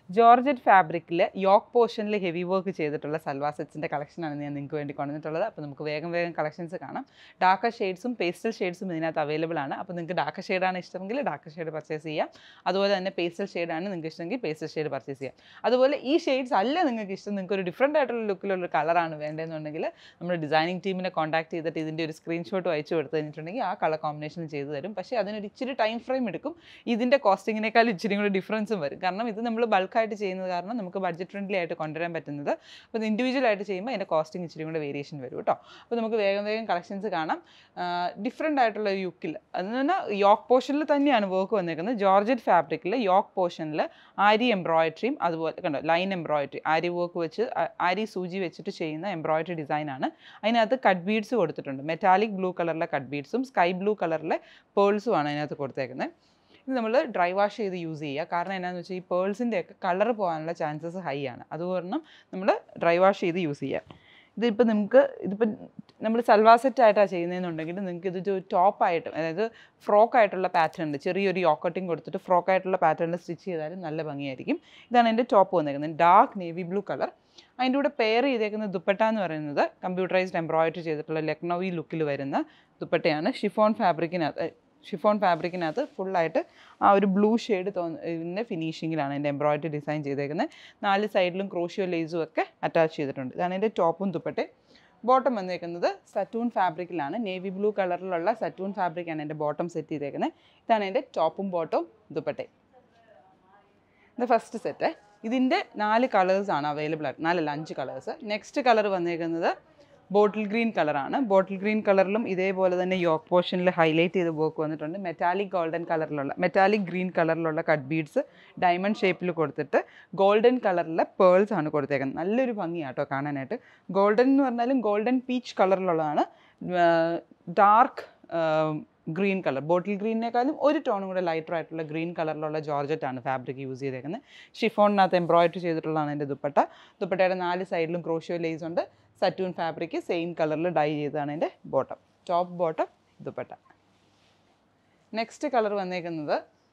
georgette ഫാബ്രിക്കിൽ yoke പോർഷനിൽ heavy work ചെയ്തിട്ടുള്ള സൽവാർ സെറ്റ്സിൻ്റെ കളക്ഷനാണ് ഞാൻ നിങ്ങൾക്ക് വേണ്ടി കൊണ്ടുവന്നിട്ടുള്ളത് അപ്പോൾ നമുക്ക് വേഗം വേഗം കളക്ഷൻസ് കാണാം ഡാർക്ക് ഷെയ്ഡ്സും പേസ്റ്റൽ ഷെയ്ഡ്സും ഇതിനകത്ത് അവൈലബിൾ ആണ് അപ്പോൾ നിങ്ങൾക്ക് ഡാർക്ക് ഷെയ്ഡാണ് ഇഷ്ടമെങ്കിൽ ഡാർക്ക് ഷെയ്ഡ് പർച്ചേസ് ചെയ്യാം അതുപോലെ തന്നെ പേസ്റ്റൽ ഷെയ്ഡാണ് നിങ്ങൾക്ക് ഇഷ്ടമെങ്കിൽ പേസ്റ്റൽ ഷെയ്ഡ് പർച്ചേസ് ചെയ്യാം അതുപോലെ ഈ ഷെയ്ഡ്സ് അല്ല നിങ്ങൾക്ക് ഇഷ്ടം നിങ്ങൾക്ക് ഒരു ഡിഫറെൻ്റ് ആയിട്ടുള്ള ലുക്കിലുള്ള കളറാണ് വേണ്ടതെന്നുണ്ടെങ്കിൽ നമ്മുടെ ഡിസൈനിങ് ടീമിനെ കോൺടാക്ട് ചെയ്തിട്ട് ഇതിൻ്റെ ഒരു സ്ക്രീൻഷോട്ട് അയച്ചു കൊടുത്തു കഴിഞ്ഞിട്ടുണ്ടെങ്കിൽ ആ കളർ കോമ്പിനേഷൻ ചെയ്തു തരും പക്ഷേ അതിനൊരു ഇച്ചിരി ടൈം ഫ്രെയിം എടുക്കും ഇതിൻ്റെ കോസ്റ്റിങ്ങിനേക്കാൾ ഇച്ചിരി കൂടി ഡിഫറൻസും വരും കാരണം ഇത് നമ്മൾ ബൾക്കായിട്ട് ചെയ്യുന്നത് കാരണം നമുക്ക് ബഡ്ജറ്റ് ഫ്രണ്ട്ലി ആയിട്ട് കൊണ്ടുവരാൻ പറ്റുന്നത് അപ്പോൾ ഇൻഡിവിജ്വൽ ആയിട്ട് ചെയ്യുമ്പോൾ അതിൻ്റെ കോസ്റ്റിംഗ് ഇച്ചിരി കൂടെ വേരിയേഷൻ വരും കേട്ടോ അപ്പോൾ നമുക്ക് വേഗം വേഗം കളക്ഷൻസ് കാണാം ഡിഫറെൻ്റ് ആയിട്ടുള്ള ഒരു യുക്കിൽ അതെന്ന് പറഞ്ഞാൽ യോക്ക് പോർഷനിൽ തന്നെയാണ് വർക്ക് വന്നേക്കുന്നത് ജോർജറ്റ് ഫാബ്രിക്കിൽ യോക്ക് പോർഷനിൽ ആരി എംബ്രോയിഡറിയും അതുപോലെ കണ്ടോ ലൈൻ എംബ്രോയിഡറി ആരി വർക്ക് വെച്ച് ആ- ആരി സൂചി വെച്ചിട്ട് ചെയ്യുന്ന എംബ്രോയിഡറി ഡിസൈനാണ് അതിനകത്ത് കട്ട് ബീഡ്സ് കൊടുത്തിട്ടുണ്ട് മെറ്റാലിക് ബ്ലൂ കളറിലെ കട്ട് ബീഡ്സും സ്കൈ ബ്ലൂ കളറിലെ പേൾസും ആണ് അതിനകത്ത് കൊടുത്തേക്കുന്നത് ഇത് നമ്മൾ ഡ്രൈ വാഷ് ചെയ്ത് യൂസ് ചെയ്യുക കാരണം എന്നാന്ന് വെച്ചാൽ ഈ പേൾസിൻ്റെ ഒക്കെ കളർ പോകാനുള്ള ചാൻസസ് ഹൈ ആണ് അതുകാരണം നമ്മൾ ഡ്രൈ വാഷ് ചെയ്ത് യൂസ് ചെയ്യുക ഇതിപ്പോൾ നിങ്ങൾക്ക് ഇതിപ്പോൾ നമ്മൾ സൽവാർ സെറ്റ് ആയിട്ടാണ് ചെയ്യുന്നതെന്നുണ്ടെങ്കിൽ നിങ്ങൾക്ക് ഇത് ടോപ്പായിട്ട് അതായത് ഫ്രോക്ക് ആയിട്ടുള്ള പാറ്റേൺ ചെറിയൊരു യോക്കട്ടിങ് കൊടുത്തിട്ട് ഫ്രോക്ക് ആയിട്ടുള്ള പാറ്റേണിൽ സ്റ്റിച്ച് ചെയ്താലും നല്ല ഭംഗിയായിരിക്കും ഇതാണ് എൻ്റെ ടോപ്പ് വന്നേക്കുന്നത് ഡാർക്ക് നേവി ബ്ലൂ കളർ അതിൻ്റെ കൂടെ പെയർ ചെയ്തേക്കുന്ന ദുപ്പട്ട എന്ന് പറയുന്നത് കമ്പ്യൂട്ടറൈസ്ഡ് എംബ്രോയിഡറി ചെയ്തിട്ടുള്ള ലക്നൗവി ലുക്കിൽ വരുന്ന ദുപ്പട്ടയാണ് ഷിഫോൺ ഫാബ്രിക്കിനകത്ത് ഷിഫോൺ ഫാബ്രിക്കിനകത്ത് ഫുള്ളായിട്ട് ആ ഒരു ബ്ലൂ ഷെയ്ഡ് തോന്നുന്ന ഫിനിഷിങ്ങിലാണ് എൻ്റെ എംബ്രോയിഡറി ഡിസൈൻ ചെയ്തേക്കുന്നത് നാല് സൈഡിലും ക്രോഷ്യോ ലേസും ഒക്കെ അറ്റാച്ച് ചെയ്തിട്ടുണ്ട് ഇതാണ് എൻ്റെ ടോപ്പും ദുപ്പട്ടയും ബോട്ടം വന്നേക്കുന്നത് സറ്റൂൺ ഫാബ്രിക്കിലാണ് നേവി ബ്ലൂ കളറിലുള്ള സറ്റൂൺ ഫാബ്രിക്കാണ് എൻ്റെ ബോട്ടം സെറ്റ് ചെയ്തേക്കുന്നത് ഇതാണ് എൻ്റെ ടോപ്പും ബോട്ടവും ദുപ്പട്ടയും ഇത് ഫസ്റ്റ് സെറ്റ് ഇതിൻ്റെ നാല് കളേഴ്സാണ് അവൈലബിൾ ആയിട്ട് നാലല്ല അഞ്ച് കളേഴ്സ് നെക്സ്റ്റ് കളർ വന്നേക്കുന്നത് ബോട്ടിൽ ഗ്രീൻ കളറാണ് ബോട്ടിൽ ഗ്രീൻ കളറിലും ഇതേപോലെ തന്നെ യോക്ക് പോർഷനിൽ ഹൈലൈറ്റ് ചെയ്ത് വർക്ക് വന്നിട്ടുണ്ട് മെറ്റാലിക് ഗോൾഡൻ കളറിലുള്ള മെറ്റാലിക് ഗ്രീൻ കളറിലുള്ള കട്ട് ബീഡ്സ് ഡയമണ്ട് ഷേപ്പിൽ കൊടുത്തിട്ട് ഗോൾഡൻ കളറിലെ പേൾസ് ആണ് കൊടുത്തേക്കുന്നത് നല്ലൊരു ഭംഗിയാട്ടോ കാണാനായിട്ട് ഗോൾഡൻ എന്ന് പറഞ്ഞാലും ഗോൾഡൻ പീച്ച് കളറിലുള്ളതാണ് ഡാർക്ക് ഗ്രീൻ കളർ ബോട്ടിൽ ഗ്രീനിനേക്കാളും ഒരു ടോണും കൂടെ ലൈറ്റർ ആയിട്ടുള്ള ഗ്രീൻ കളറിലുള്ള ജോർജറ്റ് ആണ് ഫാബ്രിക് യൂസ് ചെയ്തേക്കുന്നത് ഷിഫോണിനകത്ത് എംബ്രോയിഡറി ചെയ്തിട്ടുള്ളതാണ് എൻ്റെ ദുപ്പട്ട ദുപ്പട്ടയുടെ നാല് സൈഡിലും ക്രോഷ്യോ ലേസ് ഉണ്ട് santoon fabric same colour dye ചെയ്തതാണ് എൻ്റെ bottom top bottom dupatta next colour വന്നേക്കുന്നത്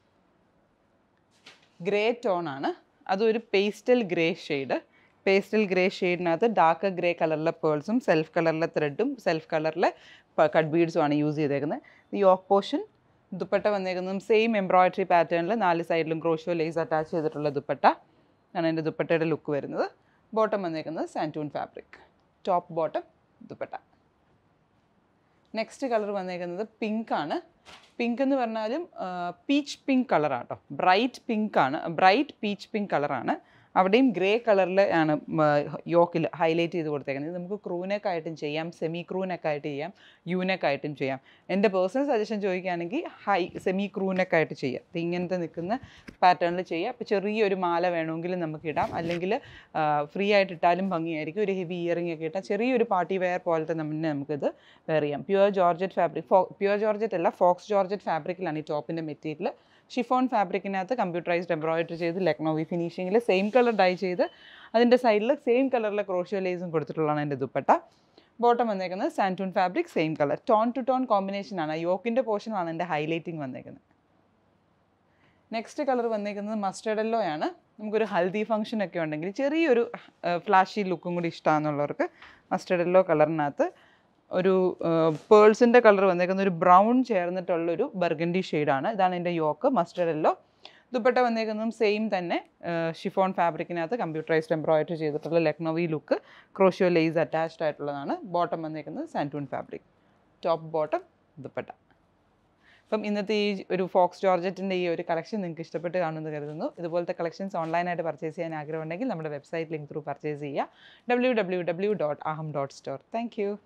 ഗ്രേ ടോൺ ആണ് അതൊരു pastel grey shade pastel grey ഷെയ്ഡിനകത്ത് ഡാർക്ക് ഗ്രേ കളറിലെ പേൾസും സെൽഫ് കളറിലെ ത്രെഡും സെൽഫ് കളറിലെ കട്ട് ബീഡ്സും ആണ് യൂസ് ചെയ്തേക്കുന്നത് ഈ യോക്ക് പോർഷൻ ദുപ്പട്ട വന്നേക്കുന്നതും സെയിം എംബ്രോയിഡറി പാറ്റേണിൽ നാല് സൈഡിലും ക്രോഷോ ലേസ് അറ്റാച്ച് ചെയ്തിട്ടുള്ള ദുപ്പട്ട ആണ് എൻ്റെ ദുപ്പട്ടയുടെ ലുക്ക് വരുന്നത് ബോട്ടം വന്നേക്കുന്നത് santoon fabric top bottom dupatta next colour വന്നേക്കുന്നത് പിങ്ക് ആണ് പിങ്ക് എന്ന് പറഞ്ഞാലും പീച്ച് പിങ്ക് കളറാട്ടോ ബ്രൈറ്റ് പിങ്ക് ആണ് ബ്രൈറ്റ് പീച്ച് പിങ്ക് കളറാണ് അവിടെയും ഗ്രേ കളറിൽ ആണ് യോക്കിൽ ഹൈലൈറ്റ് ചെയ്ത് കൊടുത്തേക്കുന്നത് ഇത് നമുക്ക് ക്രൂനെക്ക് ആയിട്ടും ചെയ്യാം സെമി ക്രൂനെക്ക് ആയിട്ട് ചെയ്യാം യൂനെക്ക് ആയിട്ടും ചെയ്യാം എൻ്റെ പേഴ്സണൽ സജഷൻ ചോദിക്കുകയാണെങ്കിൽ ഹൈ സെമി ക്രൂനെക്ക് ആയിട്ട് ചെയ്യാം ഇത് ഇങ്ങനത്തെ നിൽക്കുന്ന പാറ്റേണിൽ ചെയ്യാം അപ്പോൾ ചെറിയൊരു മാല വേണമെങ്കിൽ നമുക്ക് ഇടാം അല്ലെങ്കിൽ ഫ്രീ ആയിട്ട് ഇട്ടാലും ഭംഗിയായിരിക്കും ഒരു ഹെവി ഇയറിംഗ് ഒക്കെ ഇട്ടാൽ ചെറിയൊരു പാർട്ടി വെയർ പോലത്തെ തന്നെ നമുക്കിത് വെയർ ചെയ്യാം പ്യുവർ ജോർജറ്റ് ഫാബ്രിക് ഫോ പ്യുവർ ജോർജറ്റ് അല്ല ഫോക്സ് ജോർജറ്റ് ഫാബ്രിക്കിലാണ് ഈ ടോപ്പിൻ്റെ മെറ്റീരിയൽ ഷിഫോൺ ഫാബ്രിക്കിനകത്ത് കമ്പ്യൂട്ടറൈസ്ഡ് എംബ്രോയിഡറി ചെയ്ത് ലക്നോവി ഫിനിഷിങ്ങിൽ സെയിം കളർ ഡൈ ചെയ്ത് അതിൻ്റെ സൈഡിൽ സെയിം കളറിലെ ക്രോഷ്യോ ലേസും കൊടുത്തിട്ടുള്ളതാണ് എൻ്റെ ദുപ്പട്ട ബോട്ടം വന്നേക്കുന്നത് santoon fabric same colour tone to tone കോമ്പിനേഷനാണ് യോക്കിൻ്റെ പോർഷനാണ് എൻ്റെ ഹൈലൈറ്റിംഗ് വന്നേക്കുന്നത് നെക്സ്റ്റ് കളർ വന്നേക്കുന്നത് മസ്റ്റേർഡ് യെല്ലോ ആണ് നമുക്കൊരു ഹൽദി ഫംഗ്ഷൻ ഒക്കെ ഉണ്ടെങ്കിൽ ചെറിയൊരു ഫ്ലാഷി ലുക്കും കൂടി ഇഷ്ടമാണെന്നുള്ളവർക്ക് മസ്റ്റേർഡ് യെല്ലോ കളറിനകത്ത് ഒരു പേൾസിൻ്റെ കളർ വന്നേക്കുന്ന ഒരു ബ്രൗൺ ചേർന്നിട്ടുള്ളൊരു ബർഗൻഡി ഷെയ്ഡാണ് ഇതാണ് എൻ്റെ യോക്ക് മസ്റ്റേർഡ് യെല്ലോ ദുപ്പട്ട വന്നേക്കുന്നതും സെയിം തന്നെ ഷിഫോൺ ഫാബ്രിക്കിനകത്ത് കമ്പ്യൂട്ടറൈസ്ഡ് എംബ്രോയിഡറി ചെയ്തിട്ടുള്ള Lucknowi look crochet lace attached ആയിട്ടുള്ളതാണ് ബോട്ടം വന്നേക്കുന്നത് santoon fabric top bottom dupatta അപ്പം ഇന്നത്തെ ഈ ഒരു ഫോക്സ് ജോർജറ്റിൻ്റെ ഈ ഒരു കളക്ഷൻ നിങ്ങൾക്ക് ഇഷ്ടപ്പെട്ട് കാണുമെന്ന് കരുതുന്നു ഇതുപോലത്തെ കളക്ഷൻസ് ഓൺലൈനായിട്ട് പർച്ചേസ് ചെയ്യാൻ ആഗ്രഹമുണ്ടെങ്കിൽ നമ്മുടെ വെബ്സൈറ്റ് ലിങ്ക് ത്രൂ പർച്ചേസ് ചെയ്യുക W W W dot Aham dot store thank U